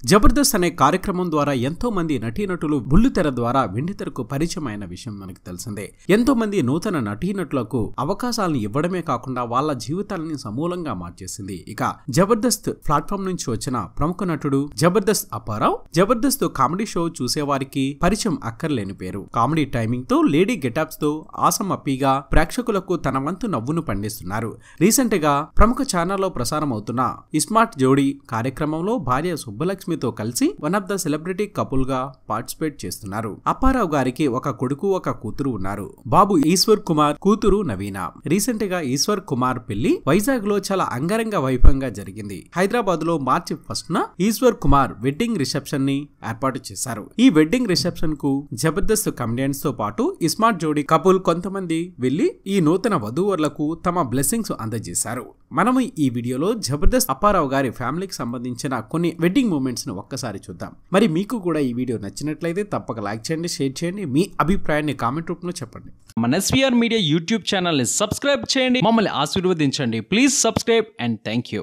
జబర్దస్త్ అనే కార్యక్రమం ద్వారా ఎంతో మంది నటీనటులు బుల్లితెర ద్వారా వెండితెరకు పరిచయం అయిన విషయం మనకు తెలిసిందే ఎంతో మంది నూతన నటీనటులకు అవకాశాలను ఇవ్వడమే కాకుండా వాళ్ళ జీవితాలని సమూలంగా మార్చేసింది ఇక జబర్దస్త్ ప్లాట్ఫామ్ నుంచి వచ్చిన ప్రముఖ నటుడు జబర్దస్త్ అప్పారావు జబర్దస్త్ కామెడీ షో చూసేవారికి పరిచయం అక్కర్లేని పేరు కామెడీ టైమింగ్ తో లేడీ గెటప్స్ తో ఆసం అప్పీగా ప్రేక్షకులకు తన వంతు నవ్వును పండిస్తున్నారు రీసెంట్ గా ప్రముఖ ఛానల్లో ప్రసారం అవుతున్న ఇస్మార్ట్ జోడీ కార్యక్రమంలో భార్య సుబ్బలక్ష్మితో కలిసి one of the celebrity couple గా పార్టిసిపేట్ చేస్తున్నారు అప్పారావు గారికి ఒక కొడుకు ఒక కూతురు ఉన్నారు బాబు ఈశ్వర్ కుమార్ కూతురు నవీన రీసెంట్ గా ఈశ్వర్ కుమార్ పెళ్లి వైజాగ్ లో చాలా అంగరంగ వైభవంగా జరిగింది హైదరాబాద్ లో మార్చి ఫస్ట్ న ఈశ్వర్ కుమార్ వెడ్డింగ్ రిసెప్షన్ ని ఏర్పాటు చేశారు ఈ వెడ్డింగ్ రిసెప్షన్ కు జబర్దస్త్ కమెడియన్స్ తో పాటు ఇస్మార్ట్ జోడీ కపుల్ కొంతమంది వెళ్లి ఈ నూతన వధూవరులకు తమ బ్లెస్సింగ్స్ అందజేశారు మనము ఈ వీడియోలో జబర్దస్త్ అప్పారావు గారి ఫ్యామిలీకి సంబంధించిన కొన్ని వెడ్డింగ్ మూమెంట్స్ ని ఒక్కసారి చూద్దాం మరి మీకు కూడా ఈ వీడియో నచ్చినట్లయితే తప్పక లైక్ చేయండి షేర్ చేయండి మీ అభిప్రాయాన్ని కామెంట్ రూపంలో చెప్పండి మన ఎస్వీఆర్ మీడియా యూట్యూబ్ ఛానల్ని సబ్స్క్రైబ్ చేయండి మమ్మల్ని ఆశీర్వదించండి please subscribe and thank you